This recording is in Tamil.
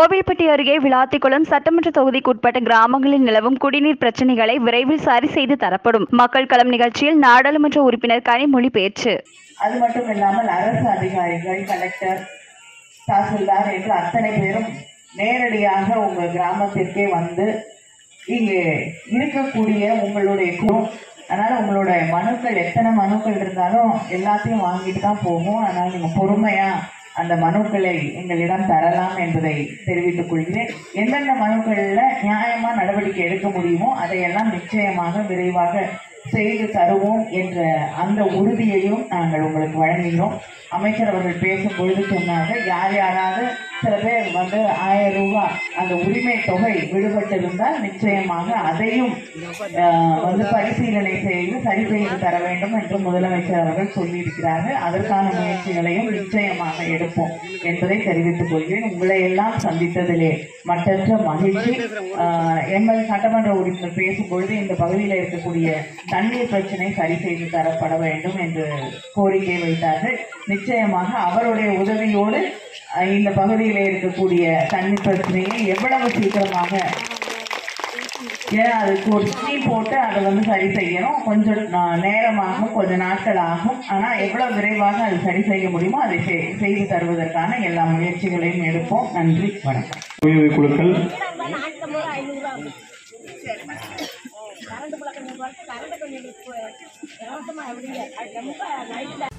கோவில்பட்டி அருகே விளாத்திக்குளம் சட்டமன்ற தொகுதிக்குட்பட்ட கிராமங்களில் நிலவும் குடிநீர் பிரச்சனைகளை விரைவில் சரி செய்து தரப்படும் மக்கள் களம் நிகழ்ச்சியில் நாடாளுமன்ற உறுப்பினர் கனிமொழி பேச்சு அது மட்டும் இல்லாமல் அரசு அதிகாரிகள் கலெக்டர் தாசில்தார் என்று அத்தனை பேரும் நேரடியாக உங்க கிராமத்திற்கே வந்து இங்கே இருக்கக்கூடிய உங்களுடைய குழு அதனால உங்களுடைய மனுக்கள் எத்தனை மனுக்கள் இருந்தாலும் எல்லாத்தையும் வாங்கிட்டு தான் போகும் அதனால நீங்க பொறுமையா அந்த மனுக்களை எங்களிடம் தரலாம் என்பதை தெரிவித்துக் கொள்கிறேன் எந்தெந்த மனுக்கள்ல நியாயமா நடவடிக்கை எடுக்க முடியுமோ அதையெல்லாம் நிச்சயமாக விரைவாக செய்து தருவோம் என்ற அந்த உறுதியையும் நாங்கள் உங்களுக்கு வழங்குகிறோம் அமைச்சர் அவர்கள் பேசும் பொழுது சொன்னாங்க யார் யாராவது சில பேர் வந்து ஆயிரம் ரூபாய் அந்த உரிமை தொகை விடுபட்டிருந்தால் நிச்சயமாக அதையும் ஆஹ், வந்து பரிசீலனை செய்து சரி செய்து தர வேண்டும் என்று முதலமைச்சர் அவர்கள் சொல்லியிருக்கிறார்கள் அதற்கான முயற்சிகளையும் நிச்சயமாக எடுப்போம் என்பதை தெரிவித்துக் கொள்கிறேன் உங்களை எல்லாம் சந்தித்ததிலே மற்றற்ற மகிழ்ச்சி ஆஹ், எங்கள் சட்டமன்ற உறுப்பினர் பேசும்பொழுது இந்த பகுதியில் இருக்கக்கூடிய தண்ணீர் பிரச்சனை சரி செய்து தரப்பட வேண்டும் என்று கோரிக்கை வைத்தார்கள் நிச்சயமாக அவருடைய உதவியோடு அஹ், இந்த பகுதியில் இருக்கக்கூடிய தண்ணீர் பிரச்சனையை எவ்வளவு சீக்கிரமாக ஏன்னா அதுக்கு ஒரு ஸ்கீம் போட்டு அதை வந்து சரி செய்யணும் கொஞ்சம் நா- நேரமாகும் கொஞ்ச நாட்கள் ஆகும் ஆனா எவ்வளவு விரைவாக அது சரி செய்ய முடியுமோ அதை செய்- செய்து தருவதற்கான எல்லா முயற்சிகளையும் எடுப்போம் நன்றி வணக்கம் உயர்வு குழுக்கள் கரண்ட் பிளக்க கரண்ட் கொஞ்சம் இலவசமா எப்படிங்க அது ரொம்ப நைட்ல